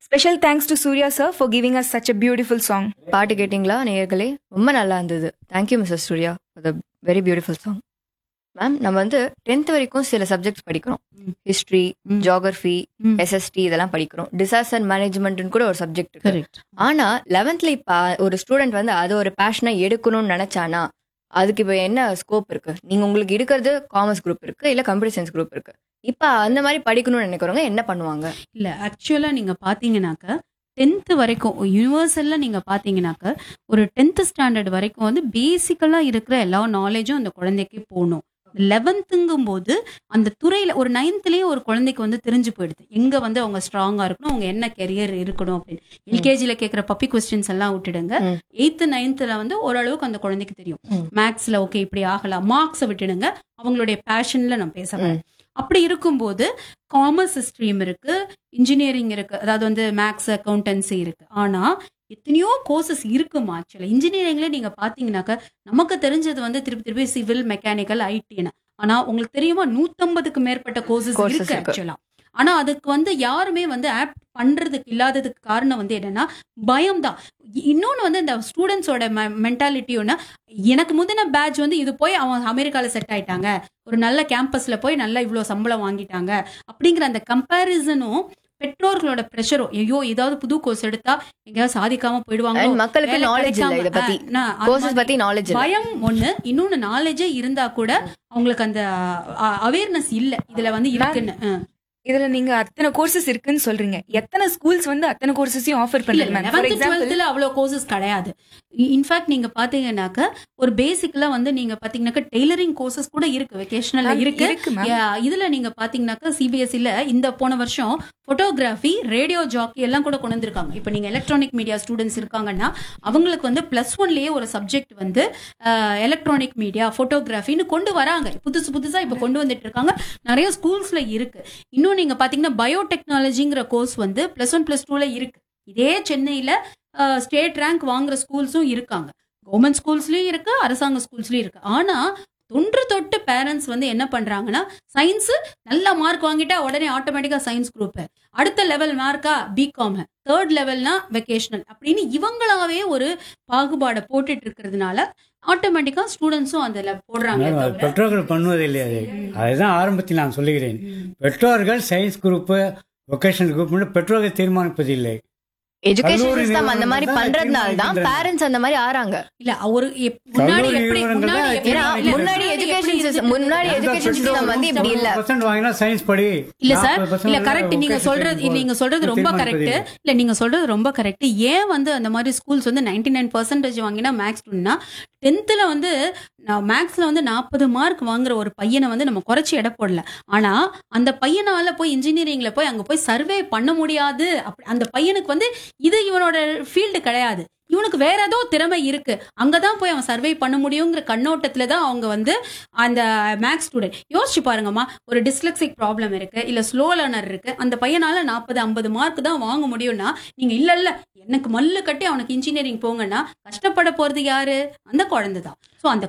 Special thanks to Surya sir for giving us such a beautiful song. பாட்டு கேட்டிங்களா நேயர்களே ரொம்ப நல்லா இருந்தது thank you Mrs Surya for the very beautiful song ma'am நம்ம வந்து டென்த் வரைக்கும் சில சப்ஜெக்ட்ஸ் படிக்கிறோம் ஹிஸ்ட்ரி ம். ஜியாகிரஃபி ம். எஸ்எஸ்டி இதெல்லாம் படிக்கிறோம் டிசாஸ்டர் மேனேஜ்மெண்ட்னு கூட ஒரு சப்ஜெக்ட் இருக்கு கரெக்ட் ஆனா லெவன்த்ல இப்ப ஒரு ஸ்டூடெண்ட் வந்து அது ஒரு பேஷனா எடுக்கணும்னு நினைச்சானா அதுக்கு இப்ப என்ன ஸ்கோப் இருக்கு நீங்க உங்களுக்கு எடுக்கிறது காமர்ஸ் குரூப் இருக்கு இல்ல கம்ப்யூட்டர் சயின்ஸ் குரூப் இருக்கு இப்ப அந்த மாதிரி படிக்கணும்னு நினைக்கிறவங்க என்ன பண்ணுவாங்க இல்ல ஆக்சுவலா நீங்க பாத்தீங்கன்னாக்க டென்த் வரைக்கும் யூனிவர்சல்ல நீங்க பாத்தீங்கன்னாக்க ஒரு டென்த் ஸ்டாண்டர்ட் வரைக்கும் வந்து பேசிக்கலா இருக்கிற எல்லா நாலேஜும் அந்த குழந்தைக்கு போகணும் லெவன்த்துங்கும் போது அந்த துறையில ஒரு நைன்த்லயே ஒரு குழந்தைக்கு வந்து தெரிஞ்சு போயிடுது எங்க வந்து அவங்க ஸ்ட்ராங்கா இருக்கணும் அவங்க என்ன கெரியர் இருக்கணும் அப்படின்னு எல்கேஜில கேட்கிற பப்பி கொஸ்டின்ஸ் எல்லாம் விட்டுடுங்க ம். எயித்து நைன்த்ல வந்து ஓரளவுக்கு அந்த குழந்தைக்கு தெரியும் ம். மேக்ஸ்ல ஓகே இப்படி ஆகலாம் மார்க்ஸை விட்டுடுங்க அவங்களுடைய பேஷன்ல நான் பேச வரேன் அப்படி இருக்கும்போது காமர்ஸ் ஸ்ட்ரீம் இருக்கு இன்ஜினியரிங் இருக்கு அதாவது வந்து மேக்ஸ் அக்கௌண்டன்சி இருக்கு ஆனா எத்தனையோ கோர்சஸ் இருக்குமா ஆக்சுவலா இன்ஜினியரிங்ல நீங்க பாத்தீங்கன்னாக்க நமக்கு தெரிஞ்சது வந்து திருப்பி திருப்பி சிவில் மெக்கானிக்கல் ஐடின்னு ஆனா உங்களுக்கு தெரியுமா நூத்தம்பதுக்கு மேற்பட்ட கோர்சஸ் Courses இருக்கு இருக்கு. ஆக்சுவலா ஆனா அதுக்கு வந்து யாருமே வந்து ஆப்ட் பண்றதுக்கு இல்லாததுக்கு காரணம் வந்து என்னன்னா பயம் தான் இன்னொன்னு வந்து இந்த ஸ்டூடெண்ட்ஸோட மென்டாலிட்டி ஒன்று எனக்கு முந்தின பேட்ச் வந்து இது போய் அவன் அமெரிக்கால செட் ஆயிட்டாங்க ஒரு நல்ல கேம்பஸ்ல போய் நல்லா இவ்வளோ சம்பளம் வாங்கிட்டாங்க அப்படிங்கிற அந்த கம்பேரிசனும் பெற்றோர்களோட ப்ரெஷரும் ஐயோ ஏதாவது புது கோர்ஸ் எடுத்தா எங்கேயாவது சாதிக்காம போயிடுவாங்க And மக்களுக்கு நாலேஜ் இல்ல இத பத்தி கோர்சஸ் பத்தி நாலேஜ் இல்ல பயம் ஒண்ணு இன்னொன்னு நாலேஜே இருந்தா கூட அவங்களுக்கு அந்த அவேர்னஸ் இல்ல இதுல வந்து இருக்குன்னு ஆ. இதுல நீங்க அத்தனை கோர்சஸ் இருக்குன்னு சொல்றீங்க எத்தனை ஸ்கூல்ஸ் வந்து அத்தனை கோர்சஸையும் ஆஃபர் இல்ல பண்ணுங்க மேம் ஃபார் லெவன்த் எக்ஸாம்பிள் டுவெல்த்ல அவ்வளவு கோர்சஸ் கிடையாது இன்ஃபேக்ட் நீங்க பாத்தீங்கன்னாக்க ஒரு பேசிக்ல வந்து நீங்க பாத்தீங்கன்னாக்க டெய்லரிங் கோர்சஸ் கூட இருக்கு வெக்கேஷனல்ல இருக்கு இருக்கு மேம் Yeah, இதுல நீங்க பாத்தீங்கன்னாக்கா சிபிஎஸ்சில இந்த போன வருஷம் போட்டோகிராஃபி ரேடியோ ஜாக்கி எல்லாம் கூட கொண்டு வந்திருக்காங்க இப்போ நீங்க எலக்ட்ரானிக் மீடியா ஸ்டூடெண்ட்ஸ் இருக்காங்கன்னா அவங்களுக்கு வந்து பிளஸ் ஒன்லயே ஒரு சப்ஜெக்ட் வந்து எலக்ட்ரானிக் மீடியா போட்டோகிராஃபின்னு கொண்டு வராங்க புதுசு புதுசா இப்போ கொண்டு வந்துட்டு இருக்காங்க நிறைய ஸ்கூல்ஸ்ல இருக்கு இன்னும் நீங்க பாத்தீங்கன்னா பயோடெக்னாலஜிங்கிற கோர்ஸ் வந்து பிளஸ் ஒன் பிளஸ் டூல இருக்கு இதே சென்னையில ஸ்டேட் ரேங்க் வாங்குற ஸ்கூல்ஸும் இருக்காங்க கவர்மெண்ட் ஸ்கூல்ஸ்லயும் இருக்கு அரசாங்க ஸ்கூல்ஸ்லயும் இருக்கு ஆனா தொன்று தொட்டு பேரண்ட்ஸ் வந்து என்ன பண்றாங்கன்னா சயின்ஸ் நல்ல மார்க் வாங்கிட்டா உடனே ஆட்டோமேட்டிக்கா சயின்ஸ் குரூப் அடுத்த லெவல் மார்க்கா பிகாம் தேர்ட் லெவல்னா வெக்கேஷனல் அப்படின்னு இவங்களாவே ஒரு பாகுபாடை போட்டுட்டு இருக்கிறதுனால ஆட்டோமேட்டிக்கா ஸ்டூடெண்ட்ஸும் அதுல போடுறாங்க மேடம், அது தவிர- பெற்றோர்கள் பண்ணுவதில்லை அது அதுதான் ஆரம்பத்தில் நான் சொல்லுகிறேன் பெற்றோர்கள் சயின்ஸ் குரூப் வொகேஷனல் குரூப் பெற்றோர்கள் தீர்மானிப்பதில்லை எஜுகேஷன் கல்லூரி சிஸ்டம் அந்த மாதிரி நிறுவனங்கள் தான் பண்றதுனால தான் தீர்மானிக்கின்றன. பேரண்ட்ஸ் அந்த மாதிரி ஆறாங்க இல்ல ஒரு எப்- முன்னாடி கல்லூரி எப்படி நிறுவனங்கள் முன்னாடி தான் எப்படி ஏன்னா இல்ல, முன்னாடி எப்படி எஜுகேஷன் சிஸ்டம் இருந்துச்சு? முன்னாடி எஜுகேஷன் சிஸ்டம் வந்து இப்படி இல்ல பர்சன்ட் வாங்கினா சயின்ஸ் படி இல்ல சார் 40% இல்ல கரெக்ட் நீங்க vocational சொல்றது training நீங்க சொல்றது ரொம்ப கரெக்ட் தீர்மானிப்பதில்லை. இல்ல நீங்க சொல்றது ரொம்ப கரெக்ட் ஏன் வந்து அந்த மாதிரி ஸ்கூல்ஸ் வந்து நைன்டி நைன் பர்சன்டேஜ் வாங்கினா மேக்ஸ் ஸ்டூடெண்ட்னா டென்த்ல வந்து மேக்ஸ்ல வந்து நாற்பது மார்க் வாங்குற ஒரு பையனை வந்து நம்ம குறைச்சி எடை போடல ஆனா அந்த பையனால போய் இன்ஜினியரிங்ல போய் அங்க போய் சர்வே பண்ண முடியாது அப்படி அந்த பையனுக்கு வந்து இது இவனோட ஃபீல்டு கிடையாது இவனுக்கு வேற ஏதோ திறமை இருக்கு அங்கதான் போய் அவன் சர்வே பண்ண முடியுங்கிற கண்ணோட்டத்துல தான் அவங்க வந்து அந்த மேக்ஸ் ஸ்டூடெண்ட் யோசிச்சு பாருங்கம்மா ஒரு டிஸ்லெக்சிக் ப்ராப்ளம் இருக்கு இல்ல ஸ்லோ லேர்னர் இருக்கு அந்த பையனால நாற்பது ஐம்பது மார்க் தான் வாங்க முடியும்னா நீங்க இல்ல இல்ல எனக்கு மல்லு கட்டி அவனுக்கு இன்ஜினியரிங் போங்கன்னா கஷ்டப்பட போறது யாரு அந்த குழந்தை தான் ஸோ அந்த